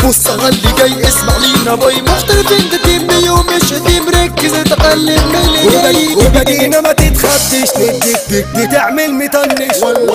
بص على اللي جاي اسمع لينا باي محترفين ده تيم بيوم مش تيم ركز اتعلم من اللي جاي وبدينا ما تتخدش نديك ديك دي تعمل مطنش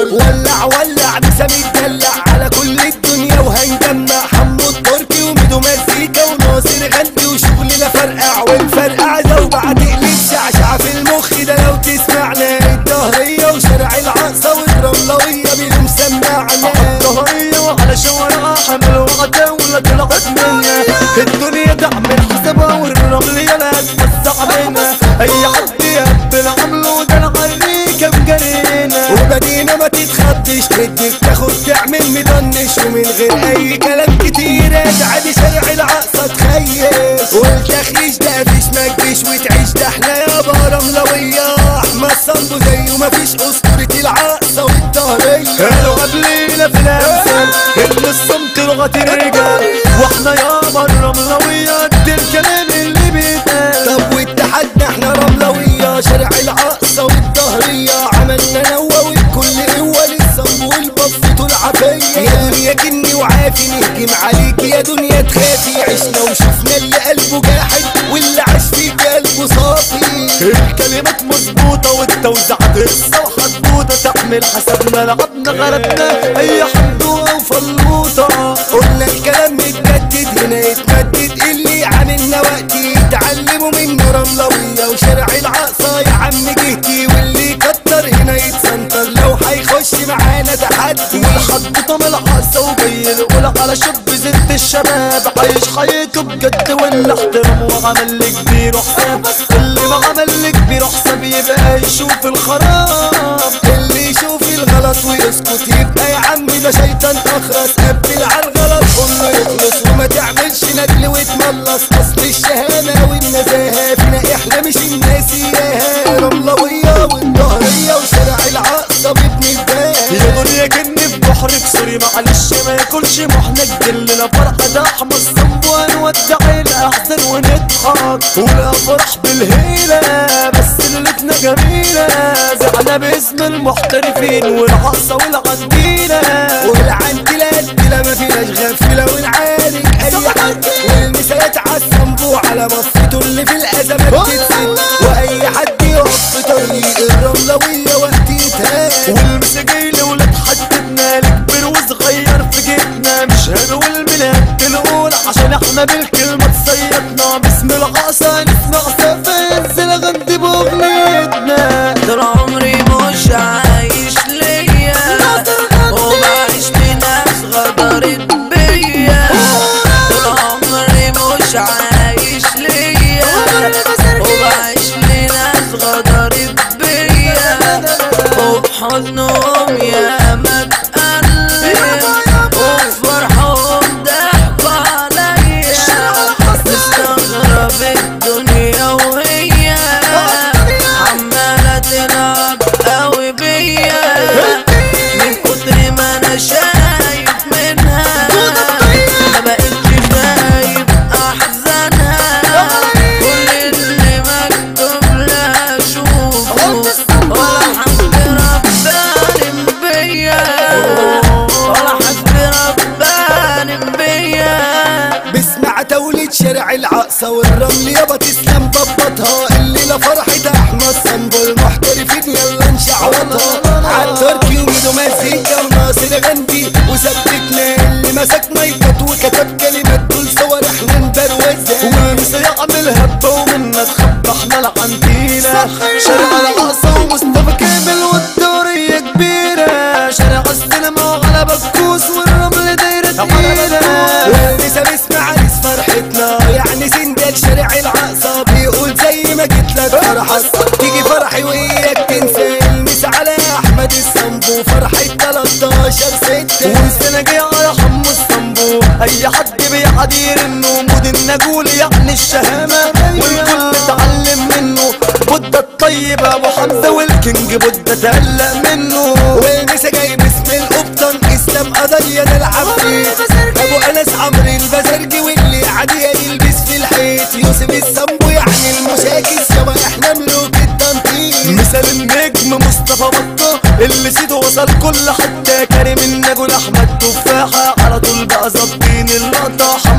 ولع ولع بسامي تدلع على كل الدنيا وهنجمع حمو التركي وميدو مزيكا وناصر غندي وشغلنا فرقع والفرقع زوبع تقلب شعشع في المخ ده لو تسمعنا الدهرية وشارع العقصة والرملوية بينهم سمعنا الظهرية وعلى شوارع حمل وعتاولة طلعت منا الدنيا تعمل حسابها والرملية لا توسع بينا أي حد يهبل عمله ده العريكة بجرينا وبدينا ما تتخدش تديك تاخد تعمل مطنش ومن غير اي كلام كتير عادي شارع العقصة تخيش والتخيش ده فيش مجدش وتعيش ده احنا يابا رملوية احمد صنبو زيه مفيش اسطورة العقصة والدهرية قالوا قبلينا في الأمثال إن الصمت لغة الرجال وإحنا يابا الرملوية قد الكلام اللي بيتقال طب واتحدنا احنا رملوية شارع العقصة والدهرية عملنا نوة والكل قوة للصنبو والبسط العافية يا دنيا كني وعافي نهجم عليك يا دنيا تخافي عشنا وشفنا اللي قلبه جاحد واللي عاش فيك قلبه صافي الكلمات مظبوطة والتوزيعات قصة وحدوتة تعمل حسابنا لعبنا غلبنا أي حدوة وفلوطة قلنا الكلام متجدد هنا يتمدد اللي عاملنا وقتي يتعلموا منه رملوية وشارع العقصة يا عم جهتي واللي يكتر هنا يتسنطر لو هيخش معانا تحدي والحدوتة ملحسة وجاي الأولى على شب زنت الشباب عايش حياته بجد والاحترام وعمل لي كبير وحساب اللي ما عمل لي كبير وحساب يبقى يشوف الخراب اللي يشوف الغلط ويسكت يبقى يا عم ده شيطان اخرس قبل على الغلط كله يخلص وما تعملش ندل وتملص اصل الشهامة والنزاهة فينا احنا مش الناس اياها رملوية والظهرية وشارع العقصة بابن الباب يا دنيا كني في بحر كسوري معلش ما ياكلش محنك دلنا فرحة ده احمد صنب ونودع الاحزان ونضحك والافراح بالهيلة بس ليلتنا جميلة زعنا باسم المحترفين والعصا والعنديلة والعنتلة الدلة ما فيناش غفلة ونعالج اي حد والمثالات عالصنبو على مصيته اللي في الازمات تتسد واي حد يقف في طريق الرملوية وقت يتهان والمساجيل ولاد حددنا لكبر وصغير في جيبنا مش هنقول ميلاد الاولى عشان احنا بالكلمة تصيدنا باسم العصا نسمع سفنس الغندي باغنيتنا طول عمري مش عايش ليا وبعيش بناس غدرت بيا طول عمري مش عايش ليا وبعيش لناس غدرت بيا وبحضنهم يا ما اتقلب وفرحهم ضحكوا عليا مستغرب الدنيا وهي عمالة تلعب قوي بيا من كتر ما انا شايف منها ما بقتش شايف احزانها كل اللي مكتوب لها اشوفه ولا حد رباني بيا ولا حد رباني بيا بسمع توليد شارع العقصة والرمل يابا تسلم ضبطها الليلة فرحة احمد صنبو المحترفين يلا نشعوطها عالتركي وميدو مزيكا وناصر غندي وثبتنا اللي مسك مايكات وكتب كلمات دول صور احنا ندروزها ونسى يعمل هبة ومنا تخبى احنا العنتيلة شارع العصا ومصطفى كامل والدورية كبيرة شارع السينما وعلى بكوس والرمل دايرة تقيلة والنسا بسمع عريس فرحتنا يعني سندال شارع العقصة بيقول زي ما جيت لك فرحك تيجي فرحي وياك تنسى المس على احمد الصنبو فرحة 13 ستة والسنة جاية على حمو الصنبو أي حد بيعدير إنه مود النجول يعني الشهامة والكل اتعلم منه بودة الطيب أبو حمزة والكينج بودة تقلق منه والنسا جاي باسم القبطان اسلام قضية نلعب فيه ابو انس عمرو البزرجي واللي عادي يلبس في الحيط يوسف الصنبو يعني المشاكس يابا احنا ملوك التنطيط مثال النجم مصطفى بطة اللي سيده وصل كل حتة كريم النجول أحمد تفاحة على طول بقى ظابطين اللقطة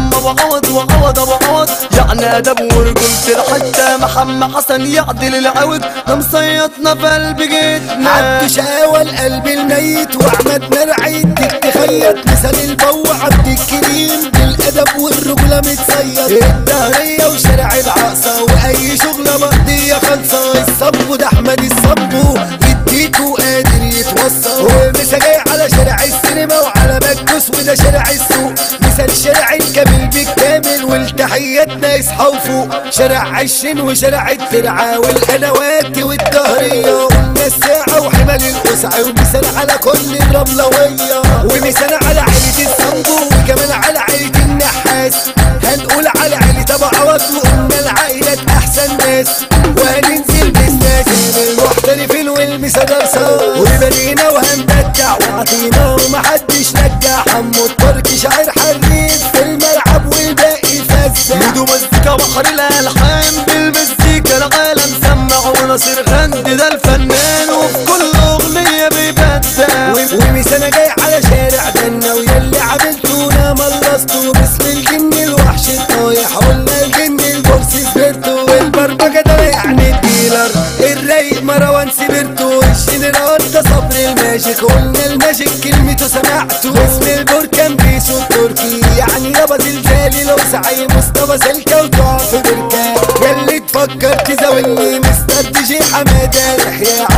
عوض ابو عوض يعني ادب ورجولة الحتة محمد حسن يعدل العوج ده مصيطنا في قلب جيتنا عبد شقاوة القلب الميت واحمد مرعي اديك تخيط مثال البو عبد الكريم بالادب والرجولة متصيد الدهرية وشارع العقصة واي شغلة مقضية خالصة الصبو ده احمد الصبو يديك وقادر يتوصل ومسا جاي على شارع السينما وعلى بكوس وده شارع السوق مثال شارع الكامل بالكامل والتحياتنا يصحى وفوق شارع عشن وشارع الترعة والقنوات والدهرية قلنا الساعة وحمل القسعة ومثال على كل الرملوية ومثال على عيلة الصنبو وكمان على عيلة النحاس هنقول على عيلة ابو عوض وقلنا العائلات احسن ناس وهننزل بسناس المحترفين والمسدرسة وبنينا وهنبدع وعطينا ومحدش نجع حمو الترك شاعر حريف في الملعب والباقي فزع ميدو مزيكا بحر الالحان بالمزيكا العالم سمع ونصير غند ده الفنان وفي كل اغنية بيبدع ومثال جاي على شارع دنا ويلي عملتونا ملصتوا باسم الجن الوحش الطايح قلنا الجن البورس سبرتو والبربكة ده يعني الديلر الرايق مروان سبرتو الجنرال ده صبر الماجيك قلنا الماجيك كلمته سمعته اسم البركان بيسو التركي يعني يابا زلزالي لو سعي مصطفى سلكة وتقع في بركة ياللي تفكر تزاولني مستر دي جي حمادة يحيى